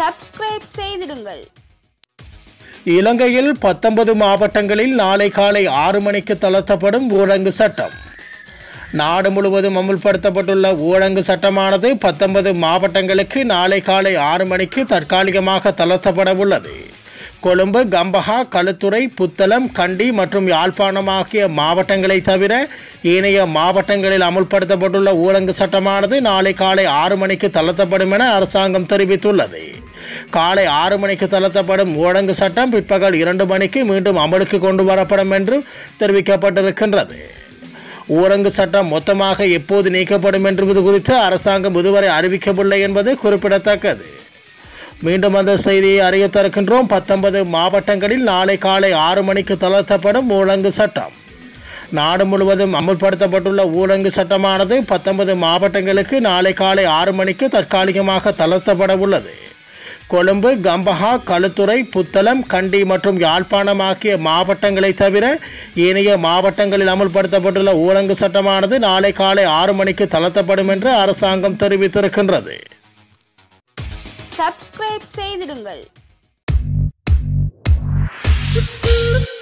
subscribe செய்திடுங்கள் இலங்கையில் பத்தொன்பது மாவட்டங்களில் நாளை காலை ஆறு மணிக்கு தளர்த்தப்படும் ஊரங்கு சட்டம் நாடு முழுவதும் அமுல்படுத்தப்பட்டுள்ள ஊரங்கு சட்டமானது பத்தொன்பது மாவட்டங்களுக்கு நாளை காலை ஆறு மணிக்கு தற்காலிகமாக தளர்த்தப்பட உள்ளது கொழும்பு கம்பஹா களுத்துறை புத்தளம் கண்டி மற்றும் யாழ்ப்பாணம் ஆகிய மாவட்டங்களை தவிர ஏனைய மாவட்டங்களில் அமுல்படுத்தப்பட்டுள்ள ஊரங்கு சட்டமானது நாளை காலை ஆறு மணிக்கு தளர்த்தப்படும் என அரசாங்கம் தெரிவித்துள்ளது காலை ஆறு மணிக்கு தளர்த்தப்படும் ஊரங்கு சட்டம் பிற்பகல் இரண்டு மணிக்கு மீண்டும் அமலுக்கு கொண்டு வரப்படும் என்று தெரிவிக்கப்பட்டிருக்கின்றது ஊரங்கு சட்டம் மொத்தமாக எப்போது நீக்கப்படும் என்பது குறித்து அரசாங்கம் இதுவரை அறிவிக்கவில்லை என்பது குறிப்பிடத்தக்கது மீண்டும் அந்த செய்தியை அறிய தருகின்றோம் பத்தொன்பது மாவட்டங்களில் நாளை காலை ஆறு மணிக்கு தளர்த்தப்படும் ஊரங்கு சட்டம் நாடு முழுவதும் அமுல்படுத்தப்பட்டுள்ள ஊரங்கு சட்டமானது பத்தொன்பது மாவட்டங்களுக்கு நாளை காலை ஆறு மணிக்கு தற்காலிகமாக தளர்த்தப்பட உள்ளது கொழும்பு கம்பஹா களுத்துறை புத்தளம் கண்டி மற்றும் யாழ்ப்பாணம் ஆகிய மாவட்டங்களை தவிர ஏனைய மாவட்டங்களில் அமுல்படுத்தப்பட்டுள்ள ஊரங்கு சட்டமானது நாளை காலை ஆறு மணிக்கு தளர்த்தப்படும் என்று அரசாங்கம் தெரிவித்திருக்கின்றது சப்ஸ்கிரைப் செய்திடுங்கள்